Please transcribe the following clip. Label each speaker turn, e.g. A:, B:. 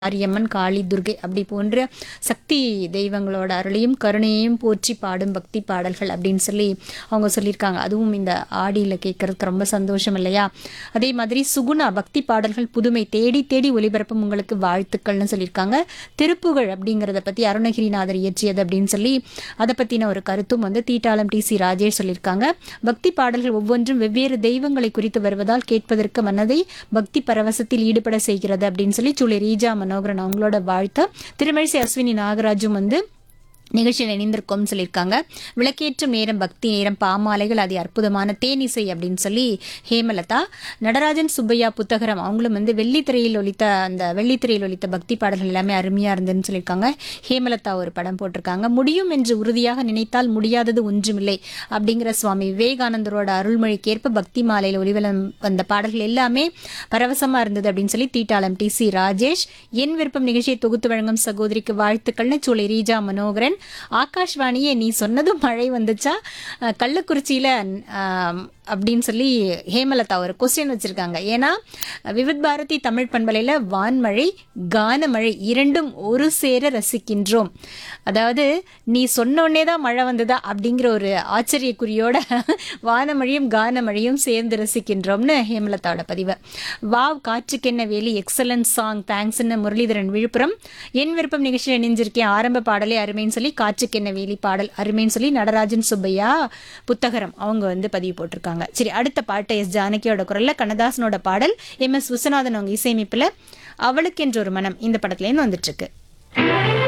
A: மாரியம்மன் காளி துர்கை அப்படி போன்ற சக்தி தெய்வங்களோட அருளையும் கருணையையும் போற்றி பாடும் பக்தி பாடல்கள் அப்படின்னு சொல்லி அவங்க சொல்லியிருக்காங்க அதுவும் இந்த ஆடியில் கேட்கறதுக்கு ரொம்ப சந்தோஷம் இல்லையா அதே மாதிரி சுகுணா பக்தி பாடல்கள் புதுமை தேடி தேடி ஒளிபரப்பும் உங்களுக்கு வாழ்த்துக்கள்னு சொல்லியிருக்காங்க திருப்புகழ் அப்படிங்கிறத பற்றி அருணகிரிநாதர் இயற்றியது அப்படின்னு சொல்லி அதை பற்றின ஒரு கருத்தும் வந்து தீட்டாளம் டி சி ராஜேஷ் சொல்லியிருக்காங்க பக்தி பாடல்கள் ஒவ்வொன்றும் வெவ்வேறு தெய்வங்களை குறித்து வருவதால் கேட்பதற்கு மனதை பக்தி பரவசத்தில் ஈடுபட செய்கிறது அப்படின்னு சொல்லி சுளி ரீஜா மனோகரன் அவங்களோட வாழ்த்து திருமழிசை அஸ்வினி நாகராஜும் வந்து நிகழ்ச்சியில் இணைந்திருக்கோம்னு சொல்லியிருக்காங்க விளக்கேற்றும் நேரம் பக்தி நேரம் பாமாலைகள் அது அற்புதமான தேனிசை அப்படின்னு சொல்லி ஹேமலதா நடராஜன் சுப்பையா புத்தகரம் அவங்களும் வந்து வெள்ளித்திரையில் ஒலித்த அந்த வெள்ளித்திரையில் ஒலித்த பக்தி பாடல்கள் எல்லாமே அருமையாக இருந்ததுன்னு சொல்லியிருக்காங்க ஹேமலதா ஒரு படம் போட்டிருக்காங்க முடியும் என்று உறுதியாக நினைத்தால் முடியாதது ஒன்றுமில்லை அப்படிங்கிற சுவாமி விவேகானந்தரோட அருள்மொழிக்கேற்ப பக்தி மாலையில் ஒளிவலம் வந்த பாடல்கள் எல்லாமே பரவசமாக இருந்தது அப்படின்னு சொல்லி தீட்டாளம் டி சி ராஜேஷ் என் விருப்பம் நிகழ்ச்சியை தொகுத்து வழங்கும் சகோதரிக்கு வாழ்த்துக்கள்னு சூளை ரீஜா மனோகரன் ஆகாஷ்வாணியே நீ சொன்னதும் மழை வந்துச்சா அஹ், கள்ளக்குறிச்சியில ஆம், அப்படின்னு சொல்லி ஹேமலதா ஒரு கொஸ்டின் வச்சிருக்காங்க ஏன்னா விவித் பாரதி தமிழ் பண்பலையில வான்மழை கானமழை இரண்டும் ஒரு சேர ரசிக்கின்றோம் அதாவது நீ சொன்னோடனே தான் மழை வந்ததா அப்படிங்கிற ஒரு ஆச்சரியக்குறியோட வானமழையும் கானமழையும் சேர்ந்து ரசிக்கின்றோம்னு ஹேமலதாவோட பதிவு wow Kaatrukkenna Veli excellent song தேங்க்ஸ்னு முரளிதரன் விழுப்புரம் என் விருப்பம் நிகழ்ச்சியில் இணைஞ்சிருக்கேன் ஆரம்ப பாடலே அருமைன்னு சொல்லி காற்றுக்கென்ன வேலி பாடல் அருமைன்னு சொல்லி நடராஜன் சுப்பையா புத்தகரம் அவங்க வந்து பதிவு போட்டிருக்காங்க சரி அடுத்த பாட்டை எஸ் ஜானகியோட குரல்ல கண்ணதாசனோட பாடல் எம் எஸ் விஸ்வநாதன் அவங்க இசையமைப்புல அவளுக்கென்ற ஒரு மனம் இந்த படத்துலேருந்து வந்துட்டு இருக்கு